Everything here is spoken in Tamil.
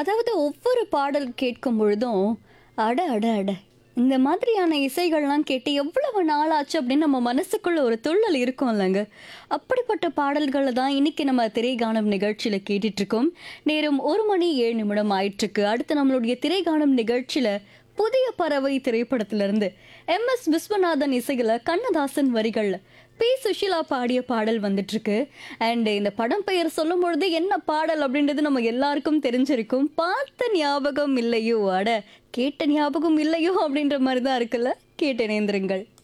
அதாவது ஒவ்வொரு பாடல் கேட்கும் பொழுதும் அட அட அட இந்த மாதிரியான இசைகள்லாம் கேட்டு எவ்வளவு நாளாச்சு அப்படின்னு நம்ம மனசுக்குள்ள ஒரு துள்ளல் இருக்கும் இல்லைங்க அப்படிப்பட்ட பாடல்களை தான் இன்னைக்கு நம்ம திரைகானம் நிகழ்ச்சியில கேட்டுட்டு இருக்கோம் நேரம் ஒரு மணி ஏழு நிமிடம் ஆயிட்டிருக்கு அடுத்து நம்மளுடைய திரைகானம் நிகழ்ச்சியில புதிய பறவை திரைப்படத்திலிருந்து எம் எஸ் விஸ்வநாதன் இசையில கண்ணதாசன் வரிகள்ல பி சுஷிலா பாடிய பாடல் வந்துட்டு இருக்கு அண்ட் இந்த படம் பெயர் சொல்லும் பொழுது என்ன பாடல் அப்படின்றது நம்ம எல்லாருக்கும் தெரிஞ்சிருக்கும் பார்த்த ஞாபகம் இல்லையோ அட கேட்ட ஞாபகம் இல்லையோ அப்படின்ற மாதிரி தான் இருக்குல்ல கேட்டு இணைந்திருங்கள்